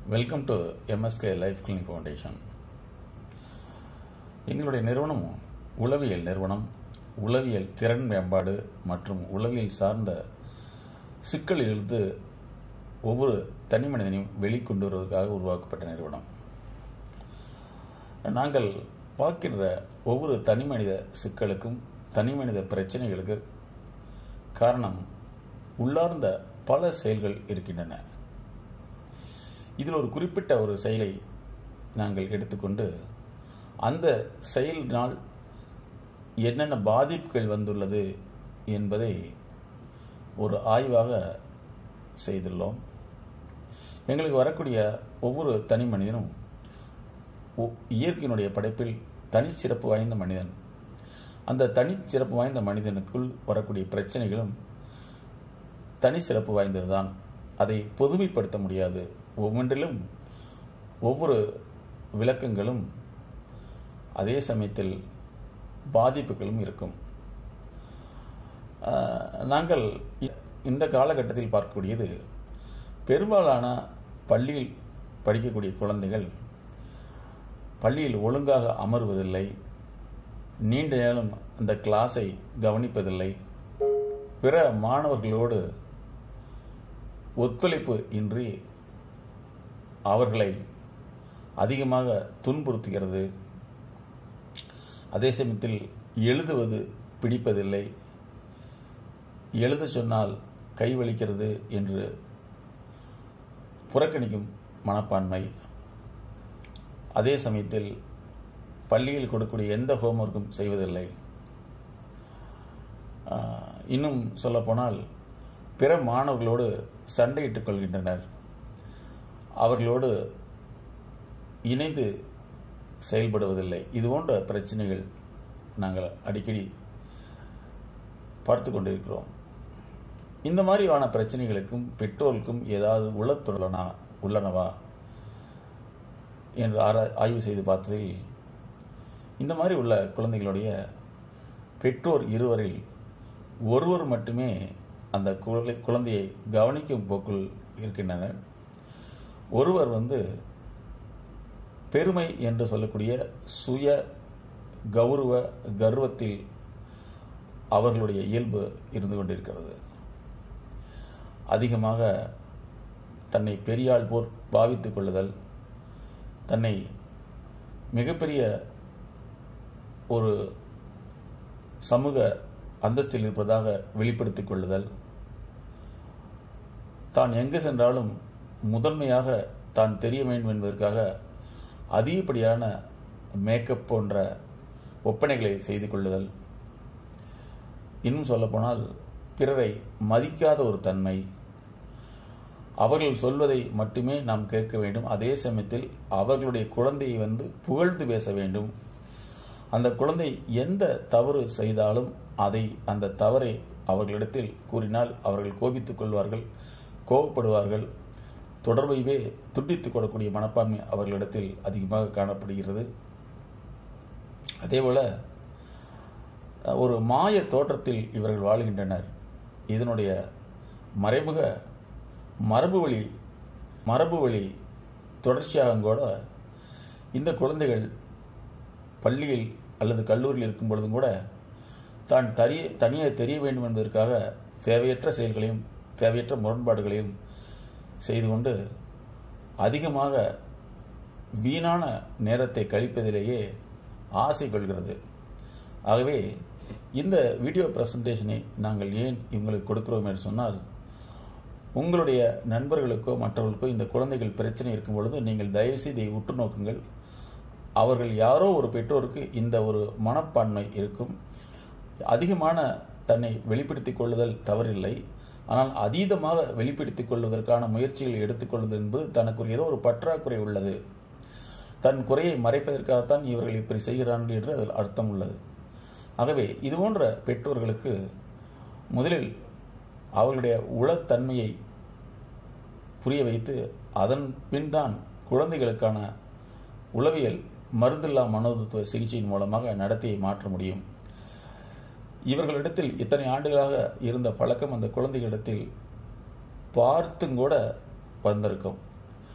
welcome to MSK life clinic foundation எங்களுடைய நிறுவனம் உளவியல் நிறுவனம் உளவியல் திறன் மேம்பாடு மற்றும் உளவியல் சார்ந்த சிக்கலிலிருந்து ஒவ்வொரு தனி மனிதனையும் வெளிக்கொண்டு வருவதற்காக உருவாக்கப்பட்ட நிறுவனம் நாங்கள் பார்க்கின்ற ஒவ்வொரு தனி மனித சிக்கலுக்கும் தனி மனித பிரச்சனைகளுக்கு காரணம் உள்ளார்ந்த பல செயல்கள் இருக்கின்றன இதில் ஒரு குறிப்பிட்ட ஒரு செயலை நாங்கள் எடுத்துக்கொண்டு அந்த செயலினால் என்னென்ன பாதிப்புகள் வந்துள்ளது என்பதை ஒரு ஆய்வாக செய்துள்ளோம் எங்களுக்கு வரக்கூடிய ஒவ்வொரு தனி மனிதனும் இயற்கையினுடைய படைப்பில் தனிச்சிறப்பு வாய்ந்த மனிதன் அந்த தனிச்சிறப்பு வாய்ந்த மனிதனுக்குள் வரக்கூடிய பிரச்சனைகளும் தனி சிறப்பு வாய்ந்ததுதான் அதை பொதுமைப்படுத்த முடியாது ஒவ்வொன்றிலும் ஒவ்வொரு விளக்கங்களும் அதே சமயத்தில் பாதிப்புகளும் இருக்கும் நாங்கள் இந்த காலகட்டத்தில் பார்க்கக்கூடியது பெரும்பாலான பள்ளியில் படிக்கக்கூடிய குழந்தைகள் பள்ளியில் ஒழுங்காக அமர்வதில்லை நீண்ட நேரம் அந்த கிளாஸை கவனிப்பதில்லை பிற மாணவர்களோடு ஒத்துழைப்பு இன்றி அவர்களை அதிகமாக துன்புறுத்துகிறது அதே சமயத்தில் எழுதுவது பிடிப்பதில்லை எழுத சொன்னால் கை வலிக்கிறது என்று புறக்கணிக்கும் மனப்பான்மை அதே சமயத்தில் பள்ளியில் கொடுக்கக்கூடிய எந்த ஹோம்ஒர்க்கும் செய்வதில்லை இன்னும் சொல்லப்போனால் பிற மாணவர்களோடு சண்டையிட்டுக் கொள்கின்றனர் அவர்களோடு இணைந்து செயல்படுவதில்லை இது போன்ற பிரச்சனைகள் நாங்கள் அடிக்கடி பார்த்து கொண்டிருக்கிறோம் இந்த மாதிரியான பிரச்சனைகளுக்கும் பெற்றோருக்கும் ஏதாவது உளத்துள்ளனா உள்ளனவா என்று ஆய்வு செய்து பார்த்ததில் இந்த மாதிரி உள்ள குழந்தைகளுடைய பெற்றோர் இருவரில் ஒருவர் மட்டுமே அந்த குழந்தையை கவனிக்கும் போக்குள் இருக்கின்றனர் ஒருவர் வந்து பெருமை என்று சொல்லக்கூடிய சுய கௌரவ கர்வத்தில் அவர்களுடைய இயல்பு இருந்து கொண்டிருக்கிறது அதிகமாக தன்னை பெரியாள் போர் பாவித்துக் கொள்ளுதல் தன்னை மிகப்பெரிய ஒரு சமூக அந்தஸ்தில் இருப்பதாக வெளிப்படுத்திக் கொள்ளுதல் தான் எங்கு சென்றாலும் முதன்மையாக தான் தெரிய வேண்டும் என்பதற்காக அதிகப்படியான மேக்கப் போன்ற ஒப்பனைகளை செய்து கொள்ளுதல் இன்னும் சொல்லப்போனால் பிறரை மதிக்காத ஒரு தன்மை அவர்கள் சொல்வதை மட்டுமே நாம் கேட்க வேண்டும் அதே சமயத்தில் அவர்களுடைய குழந்தையை வந்து புகழ்ந்து பேச வேண்டும் அந்த குழந்தை எந்த தவறு செய்தாலும் அதை அந்த தவறை அவர்களிடத்தில் கூறினால் அவர்கள் கோபித்துக் கொள்வார்கள் கோபப்படுவார்கள் தொடர்பைவே துண்டித்துக் கொள்ளக்கூடிய மனப்பான்மை அவர்களிடத்தில் அதிகமாக காணப்படுகிறது அதேபோல ஒரு மாய தோற்றத்தில் இவர்கள் வாழ்கின்றனர் இதனுடைய மறைமுக மரபு வழி மரபு வழி தொடர்ச்சியாக கூட இந்த குழந்தைகள் பள்ளியில் அல்லது கல்லூரியில் இருக்கும் பொழுதும் கூட தான் தரிய தனியாக தெரிய வேண்டும் என்பதற்காக தேவையற்ற செயல்களையும் தேவையற்ற முரண்பாடுகளையும் செய்து கொண்டு அதிகமாக வீணான நேரத்தை கழிப்பதிலேயே ஆசை கொள்கிறது ஆகவே இந்த வீடியோ பிரசன்டேஷனை நாங்கள் ஏன் இவங்களுக்கு கொடுக்கிறோம் என்று சொன்னால் உங்களுடைய நண்பர்களுக்கோ மற்றவர்களுக்கோ இந்த குழந்தைகள் பிரச்சனை இருக்கும் பொழுது நீங்கள் தயவுசெய்து இதை உற்று நோக்குங்கள் அவர்கள் யாரோ ஒரு பெற்றோருக்கு இந்த ஒரு மனப்பான்மை இருக்கும் அதிகமான தன்னை வெளிப்படுத்திக் கொள்ளுதல் தவறில்லை ஆனால் அதீதமாக வெளிப்படுத்திக் கொள்வதற்கான முயற்சிகளை எடுத்துக்கொள்வது என்பது தனக்கு ஏதோ ஒரு பற்றாக்குறை உள்ளது தன் குறையை மறைப்பதற்காகத்தான் இவர்கள் இப்படி செய்கிறார்கள் என்று அதில் அர்த்தம் உள்ளது ஆகவே இதுபோன்ற பெற்றோர்களுக்கு முதலில் அவர்களுடைய உளத்தன்மையை புரிய வைத்து அதன் பின் தான் குழந்தைகளுக்கான உளவியல் மருந்தில்லா மனோதத்துவ சிகிச்சையின் மூலமாக நடத்தையை மாற்ற முடியும் இவர்களிடத்தில் இத்தனை ஆண்டுகளாக இருந்த பழக்கம் அந்த குழந்தைகளிடத்தில் பார்த்தும் கூட வந்திருக்கும்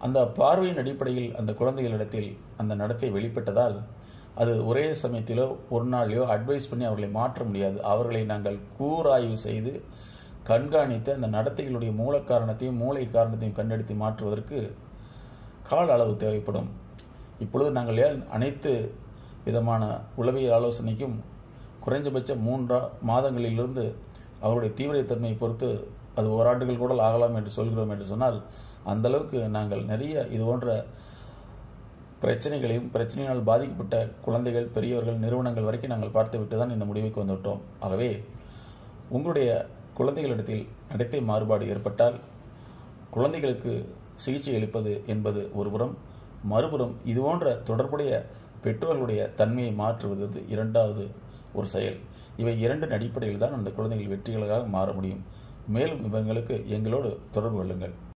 அந்த பார்வையின் அடிப்படையில் அந்த குழந்தைகளிடத்தில் அந்த நடத்தை வெளிப்பட்டதால் அது ஒரே சமயத்திலோ ஒரு நாளையோ அட்வைஸ் பண்ணி அவர்களை மாற்ற முடியாது அவர்களை நாங்கள் கூராய்வு செய்து கண்காணித்து அந்த நடத்தைகளுடைய மூல காரணத்தையும் மூளை காரணத்தையும் கண்டெடுத்து மாற்றுவதற்கு கால அளவு தேவைப்படும் இப்பொழுது நாங்கள் ஏன் அனைத்து விதமான உளவியல் ஆலோசனைக்கும் குறைஞ்சபட்ச மூன்றா மாதங்களிலிருந்து அவருடைய தீவிரத்தன்மையை பொறுத்து அது ஓராண்டுகள் கூட ஆகலாம் என்று சொல்கிறோம் என்று சொன்னால் அந்த அளவுக்கு நாங்கள் நிறைய இது போன்ற பிரச்சனைகளையும் பிரச்சனையினால் பாதிக்கப்பட்ட குழந்தைகள் பெரியவர்கள் நிறுவனங்கள் வரைக்கும் நாங்கள் பார்த்துவிட்டு தான் இந்த முடிவுக்கு வந்துவிட்டோம் ஆகவே உங்களுடைய குழந்தைகளிடத்தில் நடத்தை மாறுபாடு ஏற்பட்டால் குழந்தைகளுக்கு சிகிச்சை அளிப்பது என்பது ஒருபுறம் மறுபுறம் இதுபோன்ற தொடர்புடைய பெற்றோர்களுடைய தன்மையை மாற்றுவது இரண்டாவது ஒரு செயல் இவை இரண்டின் அடிப்படையில் தான் அந்த குழந்தைகள் வெற்றிகளாக மாற முடியும் மேலும் இவங்களுக்கு எங்களோடு தொடர்பு கொள்ளுங்கள்